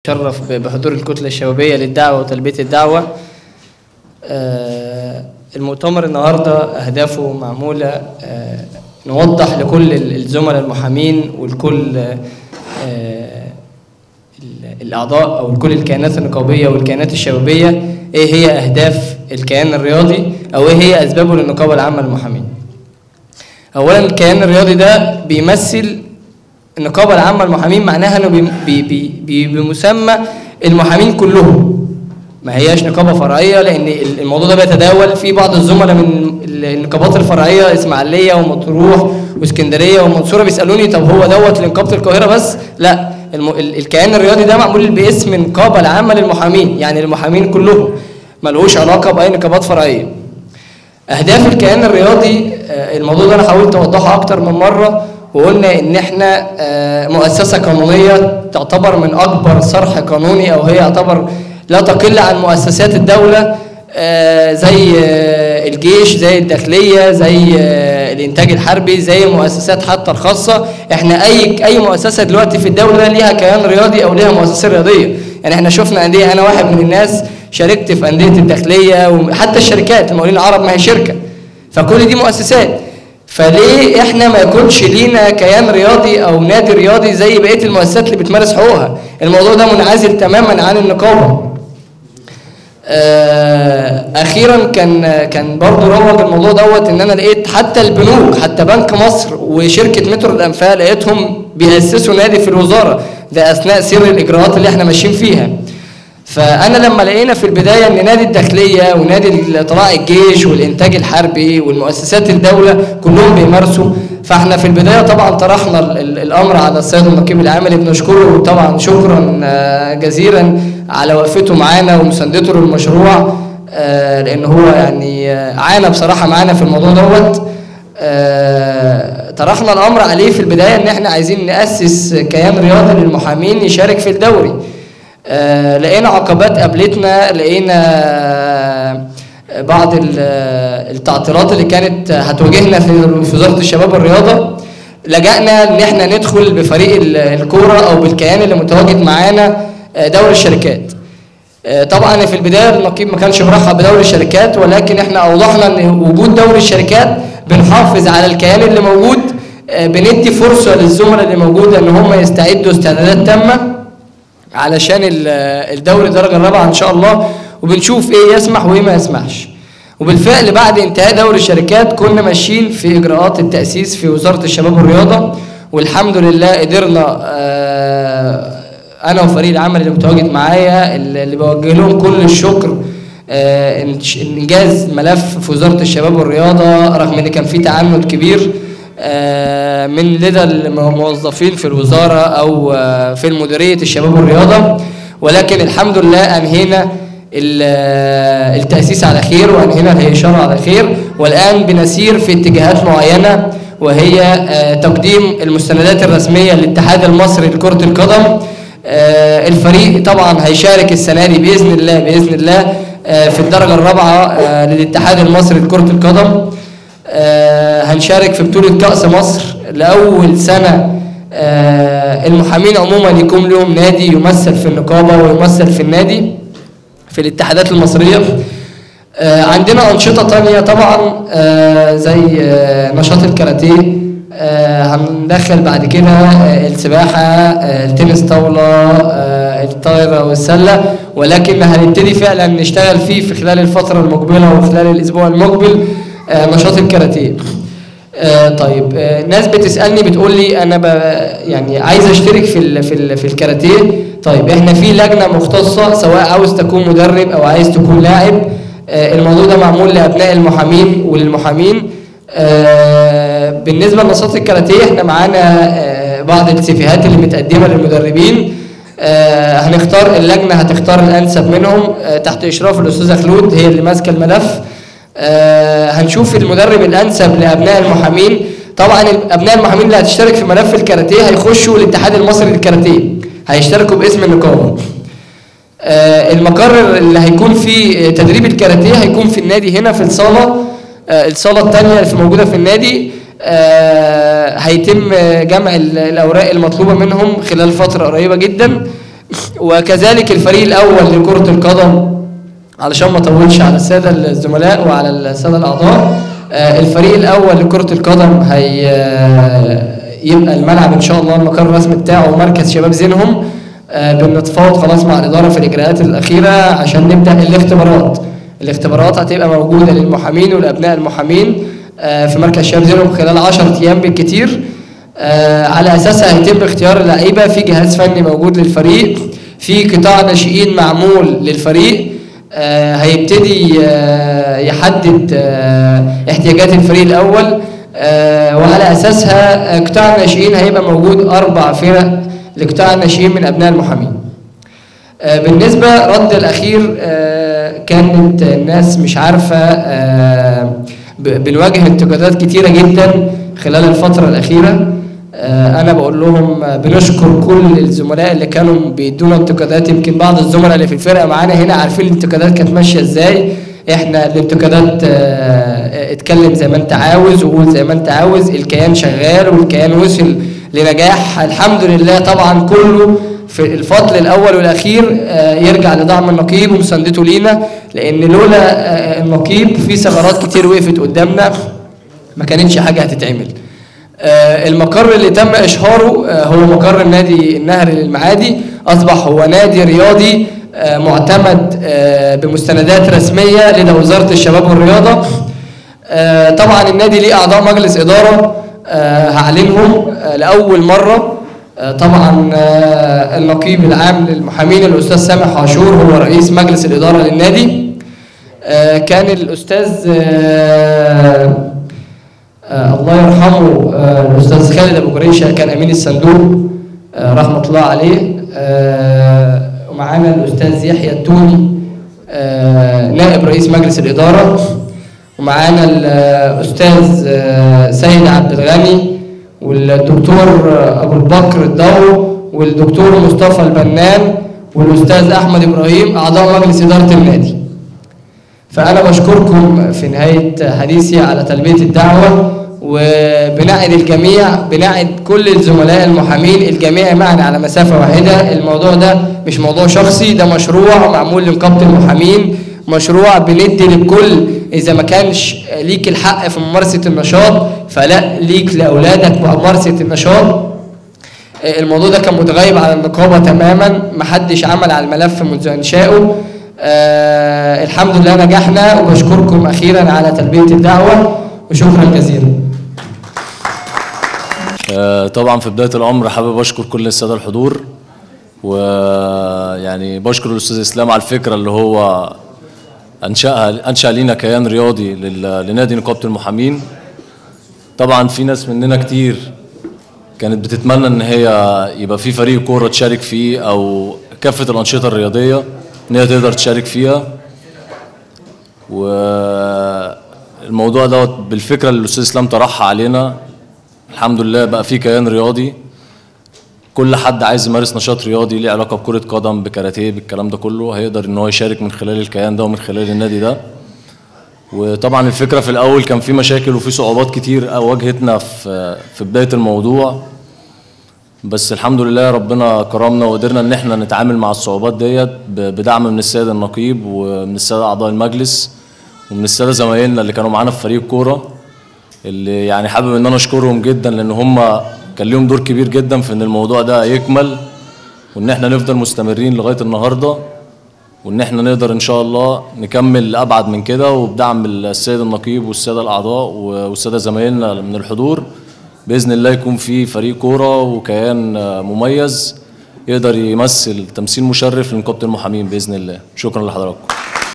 متشرف بحضور الكتلة الشبابية للدعوة وتلبية الدعوة آه، المؤتمر النهاردة أهدافه معمولة آه، نوضح لكل الزملاء المحامين ولكل آه، الأعضاء أو لكل الكيانات النقابية والكيانات الشبابية إيه هي أهداف الكيان الرياضي أو إيه هي أسبابه للنقابة العامة للمحامين. أولا الكيان الرياضي ده بيمثل النقابة العامة للمحامين معناها إنه بي بي بي بمسمى المحامين كلهم ما هياش نقابة فرعية لأن الموضوع ده بيتداول في بعض الزملاء من النقابات الفرعية إسماعيلية ومطروح واسكندرية ومنصورة بيسألوني طب هو دوت لنقابة القاهرة بس؟ لا الم... الكيان الرياضي ده معمول باسم النقابة العامة للمحامين يعني المحامين كلهم ملوش علاقة بأي نقابات فرعية أهداف الكيان الرياضي الموضوع ده أنا حاولت أوضحه أكتر من مرة وقلنا ان احنا مؤسسه قانونيه تعتبر من اكبر صرح قانوني او هي يعتبر لا تقل عن مؤسسات الدوله زي الجيش زي الداخليه زي الانتاج الحربي زي المؤسسات حتى الخاصه احنا اي اي مؤسسه دلوقتي في الدوله ليها كيان رياضي او ليها مؤسسه رياضيه يعني احنا شفنا انديه انا واحد من الناس شاركت في انديه الداخليه وحتى الشركات المقاولين العرب ما هي شركه فكل دي مؤسسات فليه احنا ما يكونش لينا كيان رياضي او نادي رياضي زي بقيه المؤسسات اللي بتمارس حقوقها الموضوع ده منعزل تماما عن النقابه اخيرا كان كان برضه روج الموضوع دوت ان انا لقيت حتى البنوك حتى بنك مصر وشركه مترو الانفاق لقيتهم بيأسسوا نادي في الوزاره ده اثناء سير الاجراءات اللي احنا ماشيين فيها فانا لما لقينا في البدايه ان نادي الداخليه ونادي طلائع الجيش والانتاج الحربي والمؤسسات الدوله كلهم بيمارسوا فاحنا في البدايه طبعا طرحنا الامر على السيد النقيب العام اللي بنشكره طبعا شكرا جزيلا على وقفته معانا ومساندته للمشروع لان هو يعني عانى بصراحه معانا في الموضوع دوت طرحنا الامر عليه في البدايه ان احنا عايزين ناسس كيان رياضي للمحامين يشارك في الدوري آه لقينا عقبات قابلتنا لقينا بعض التعطيلات اللي كانت هتواجهنا في وزاره الشباب والرياضه لجأنا ان احنا ندخل بفريق الكوره او بالكيان اللي متواجد معانا دوري الشركات آه طبعا في البدايه النقيب ما كانش مرحب بدوري الشركات ولكن احنا اوضحنا ان وجود دوري الشركات بنحافظ على الكيان اللي موجود آه بندي فرصه للزملاء اللي موجوده ان هم يستعدوا استعدادات تامه علشان الدوري الدرجه الرابعه ان شاء الله وبنشوف ايه يسمح وايه ما يسمحش وبالفعل بعد انتهاء دوري الشركات كنا ماشيين في اجراءات التاسيس في وزاره الشباب والرياضه والحمد لله قدرنا انا وفريق العمل اللي متواجد معايا اللي بوجه لهم كل الشكر انجاز ملف في وزاره الشباب والرياضه رغم ان كان في تعنت كبير من لدى الموظفين في الوزارة أو في المديرية الشباب والرياضة ولكن الحمد لله أنهينا التأسيس على خير وأنهينا الإشارة على خير والآن بنسير في اتجاهات معينة وهي تقديم المستندات الرسمية للاتحاد المصري لكرة القدم الفريق طبعا هيشارك السنة دي بإذن الله بإذن الله في الدرجة الرابعة للاتحاد المصري لكرة القدم آه هنشارك في بطولة كأس مصر لأول سنة آه المحامين عموما يكون لهم نادي يمثل في النقابة ويمثل في النادي في الاتحادات المصرية آه عندنا أنشطة تانية طبعا زي نشاط الكاراتيه هندخل بعد كده السباحة التنس طاولة الطايرة والسلة ولكن هنبتدي فعلا نشتغل فيه في خلال الفترة المقبلة وخلال الأسبوع المقبل آه نشاط الكاراتيه آه طيب آه ناس بتسالني بتقول لي انا ب يعني عايز اشترك في ال في ال في الكاراتيه طيب احنا في لجنه مختصه سواء عاوز تكون مدرب او عايز تكون لاعب الموضوع ده معمول لابناء المحامين وللمحامين بالنسبه لنشاط الكاراتيه احنا معانا بعض السيفيهات اللي متقدمه للمدربين هنختار اللجنه هتختار الانسب منهم تحت اشراف الاستاذه خلود هي اللي ماسكه الملف آه هنشوف المدرب الانسب لابناء المحامين طبعا ابناء المحامين اللي هتشترك في ملف الكاراتيه هيخشوا الاتحاد المصري للكاراتيه هيشتركوا باسم النقابه آه المقر اللي هيكون فيه تدريب الكاراتيه هيكون في النادي هنا في الصاله آه الصاله الثانيه اللي موجوده في النادي هيتم جمع الاوراق المطلوبه منهم خلال فتره قريبه جدا وكذلك الفريق الاول لكره القدم علشان ما اطولش على الساده الزملاء وعلى الساده الاعضاء آه، الفريق الاول لكره القدم هي آه، يبقى الملعب ان شاء الله المقر الرسمي بتاعه مركز شباب زينهم آه، بنتفاوض خلاص مع الاداره في الاجراءات الاخيره عشان نبدا الاختبارات الاختبارات هتبقى موجوده للمحامين والابناء المحامين آه، في مركز شباب زينهم خلال 10 ايام بالكتير آه، على اساسها هيتم اختيار اللعيبه في جهاز فني موجود للفريق في قطاع ناشئين معمول للفريق آه، هيبتدي آه، يحدد آه، احتياجات الفريق الاول آه، وعلى اساسها آه، قطاع الناشئين هيبقى موجود اربع فرق لقطاع الناشئين من ابناء المحامين آه، بالنسبة رد الأخير آه، كانت الناس مش عارفة آه، ب- بنواجه انتقادات كتيرة جدا خلال الفترة الأخيرة آه، أنا بقول لهم آه، بنشكر كل الزملاء اللي كانوا بيدونا انتقادات يمكن بعض الزملاء اللي في الفرقة معانا هنا عارفين الانتقادات كانت ماشية إزاي احنا الانتقادات آه، اتكلم زي ما انت عاوز وقول زي ما انت عاوز الكيان شغال والكيان وصل لنجاح الحمد لله طبعا كله في الفضل الاول والاخير آه، يرجع لدعم النقيب ومساندته لينا لان لولا آه، النقيب في ثغرات كتير وقفت قدامنا ما كانتش حاجه هتتعمل آه، المقر اللي تم اشهاره آه، هو مقر النادي النهري للمعادي اصبح هو نادي رياضي آه، معتمد آه، بمستندات رسميه لدى وزاره الشباب والرياضه آه، طبعا النادي ليه اعضاء مجلس اداره آه، هعلنهم آه، لاول مره آه، طبعا آه، النقيب العام للمحامين الاستاذ سامح عاشور هو رئيس مجلس الاداره للنادي آه، كان الاستاذ آه، آه، الله يرحمه آه، الاستاذ خالد ابو جريشه كان امين الصندوق آه، رحمه الله عليه آه، ومعانا الاستاذ يحيى التوني آه، نائب رئيس مجلس الاداره ومعانا الاستاذ آه، سيد عبد الغني والدكتور آه، ابو البكر الضو والدكتور مصطفى البنان والاستاذ احمد ابراهيم اعضاء مجلس اداره النادي فأنا بشكركم في نهاية حديثي على تلبية الدعوة وبنعد الجميع بنعد كل الزملاء المحامين الجميع معنا على مسافة واحدة الموضوع ده مش موضوع شخصي ده مشروع معمول لنقابة المحامين مشروع بندي للكل إذا ما كانش ليك الحق في ممارسة النشاط فلا ليك لأولادك ممارسة النشاط الموضوع ده كان متغيب على النقابة تماما محدش عمل على الملف منذ إنشائه آه الحمد لله نجحنا وبشكركم أخيرا على تلبية الدعوة وشكرا جزيلا آه، طبعا في بدايه الامر حابب اشكر كل الساده الحضور ويعني بشكر الاستاذ اسلام على الفكره اللي هو انشاها انشا لينا كيان رياضي لل- لنادي نقابه المحامين طبعا في ناس مننا كتير كانت بتتمنى ان هي يبقى في فريق كوره تشارك فيه او كافه الانشطه الرياضيه ان هي تقدر تشارك فيها والموضوع دوت بالفكره اللي الاستاذ اسلام طرحها علينا الحمد لله بقى في كيان رياضي كل حد عايز يمارس نشاط رياضي ليه علاقه بكره قدم بكاراتيه بالكلام ده كله هيقدر ان هو يشارك من خلال الكيان ده ومن خلال النادي ده وطبعا الفكره في الاول كان في مشاكل وفي صعوبات كتير واجهتنا في في بدايه الموضوع بس الحمد لله ربنا كرمنا وقدرنا ان احنا نتعامل مع الصعوبات ديت ب- بدعم من السيد النقيب ومن الساده اعضاء المجلس ومن الساده زمايلنا اللي كانوا معانا في فريق كوره اللي يعني حابب ان انا اشكرهم جدا لان هم كان ليهم دور كبير جدا في ان الموضوع ده يكمل وان احنا نفضل مستمرين لغايه النهارده وان احنا نقدر ان شاء الله نكمل ابعد من كده وبدعم السيد النقيب والساده الاعضاء والساده زمايلنا من الحضور باذن الله يكون في فريق كوره وكيان آه، مميز يقدر يمثل تمثيل مشرف لنقابه المحامين باذن الله شكرا لحضراتكم